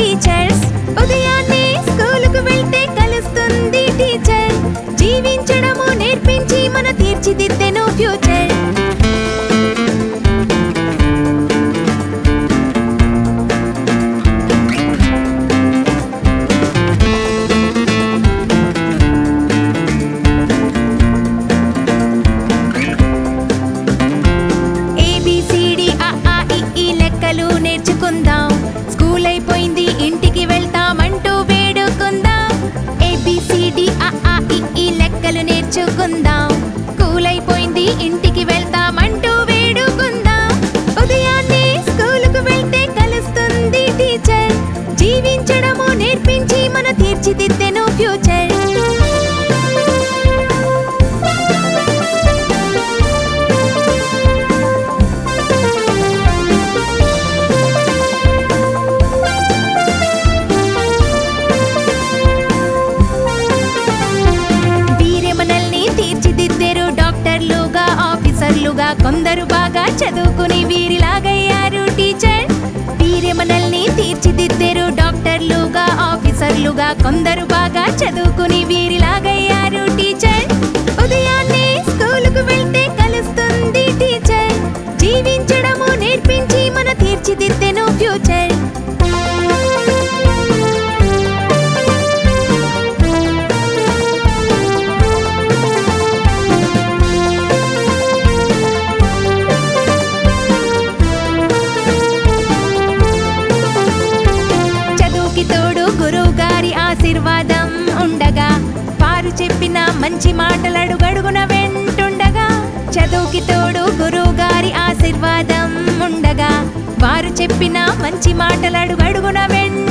teachers ఉదయాన్నే స్కూలుకు వెళ్తే కలుస్తుంది టీచర్ జీవించడము నేర్పించి మన తీర్చిదిద్దెను ఫ్యూచర్ ఏబిసిడి ఆ ఈ ఈ లెక్కలు నేర్చుకుందాం స్కూల్ అయిపోయింది ఇంటికి వెళ్తామంటూ వేడుకుందాం ఏబిసిడి ఆ ఈ ఈ లెక్కలు నేర్చుకుందాం స్కూల్ అయిపోయింది ఇంటికి వెళ్తామంటూ వేడుకుందాం ఉదయాన్నే స్కూలుకు వెళ్తే కలుస్తుంది టీచర్ జీవించడము నేర్పించి మన తీర్చిదిద్దెను ఫ్యూచర్ వీరే మనల్ని తీర్చిదిద్దరు డాక్టర్లుగా ఆఫీసర్లుగా కొందరు బాగా చదువుకుని వీరిలాగయ్యారు టీచర్ వీరే మనల్ని తీర్చిదిద్దరు డాక్టర్లుగా ఆఫీసర్లుగా కొందరు బాగా చదువుకుని వీరిలాగయ్యారు టీచర్ ఉదయాన్నే స్కూలుకు వెళ్తే కలుస్తుంది టీచర్ జీవించడము నేర్పించి మన తీర్చిదిద్దెను ఫ్యూచర్ చదువుకి తోడు గురువు గారి ఆశీర్వాదం ఉండగా వారు చెప్పిన మంచి మాటలడుగడుగున వెంటుండగా చదువుకి తోడు గురువు గారి ఆశీర్వాదం ఉండగా వారు చెప్పిన మంచి మాటలడుగడుగున వెంట